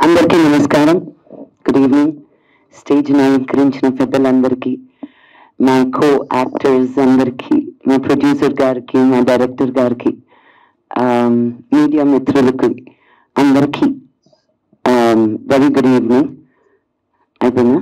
అందరికీ నమస్కారం good evening stage అలంకరించిన పెద్దలందరికీ మా కో యాక్టర్స్ అందరికీ మా ప్రొడ్యూసర్ గారికి మా డైరెక్టర్ గారికి మీడియా మిత్రులకి అందరికీ వెరీ గుడ్ ఈవినింగ్ అయిపోయిందా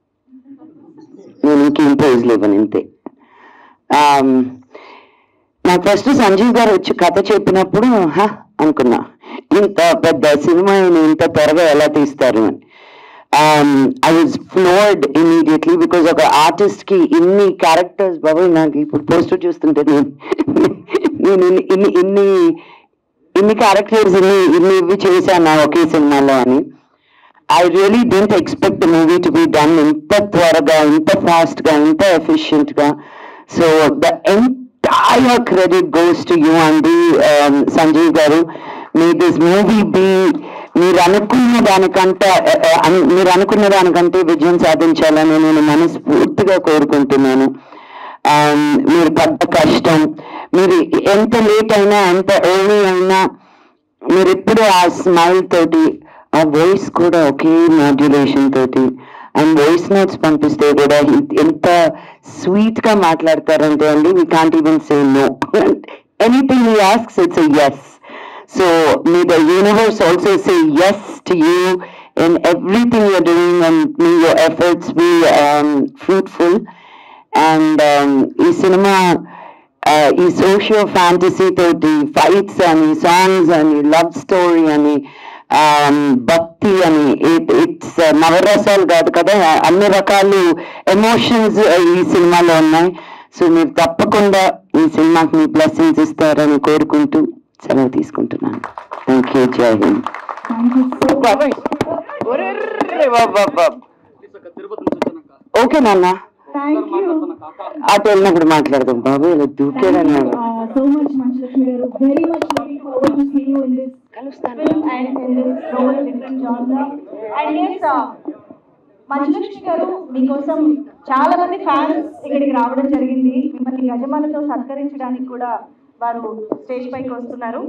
నేను ఇంకేం పోజ్ లేవని అంతే Um, నాకు ఫస్ట్ సంజీవ్ గారు వచ్చి కథ చెప్పినప్పుడు హా అనుకున్నా ఇంత పెద్ద సినిమాని ఇంత త్వరగా ఎలా తీస్తారు అని I was floored immediately because ఒక ఆర్టిస్ట్ కి ఇన్ని క్యారెక్టర్స్ బాబు నాకు ఇప్పుడు పోస్టర్ చూస్తుంటే నేను నేను ఇన్ని ఇన్ని ఇన్ని ఇన్ని క్యారెక్టర్స్ ఇన్ని ఇన్ని ఇవి చేశాను ఒకే సినిమాలో అని I really don't expect movie to be done ఇంత త్వరగా ఇంత ఫాస్ట్ గా ఇంత ఎఫిషియెంట్ గా so the entire credit goes to you అండి సంజీవ్ గారు మీ దిస్ మూవీ బి మీరు అనుకున్న దానికంటే uh, uh, అన్- మీరు అనుకున్న దానికంటే విజయం సాధించాలని నేను మనస్ఫూర్తిగా కోరుకుంటున్నాను Um, మీరు పడ్డ కష్టం మీరు ఎంత లేట్ అయినా ఎంత ఎర్లీ అయినా మీరు ఎప్పుడు ఆ స్మైల్ తోటి ఆ వాయిస్ కూడా ఒకే మాడ్యులేషన్ తోటి అండ్ వాయిస్ నోట్స్ పంపిస్తే కూడా ఇ- ఎంత స్వీట్ గా మాట్లాడతారంటే అండి we can't even say no anything you asks it's yes so may the universe also say yes to you in everything you're doing and may your efforts be fruitful and ఈ సినిమా ఆ, ఈ socio fantasy తోటి fights అని songs అని love story అని um, భక్తి అని ఇట్స్ నవరసాలు కాదు కదా అన్ని రకాలు ఎమోషన్స్ ఈ సినిమాలో ఉన్నాయి సో మీరు తప్పకుండా ఈ సినిమాకి మీ బ్లెస్సింగ్స్ ఇస్తారని కోరుకుంటూ సెలవు తీసుకుంటున్నాను థ్యాంక్ యూ జై హింద్ బాబాయ్ ఓకే నాన్న థ్యాంక్ యూ అటు వెళ్ళినప్పుడు మాట్లాడదాం బాబు ఇలా దూకేదని so much Manchu Lakshmi garu very much looking forward to see you in this film and in this role different genre and yes uh, Manchu Lakshmi garu మీకోసం చాలా మంది ఫ్యాన్స్ ఇక్కడికి రావడం జరిగింది మిమ్మల్ని గజమాలతో సత్కరించడానికి కూడా వారు స్టేజ్ పైకి వస్తున్నారు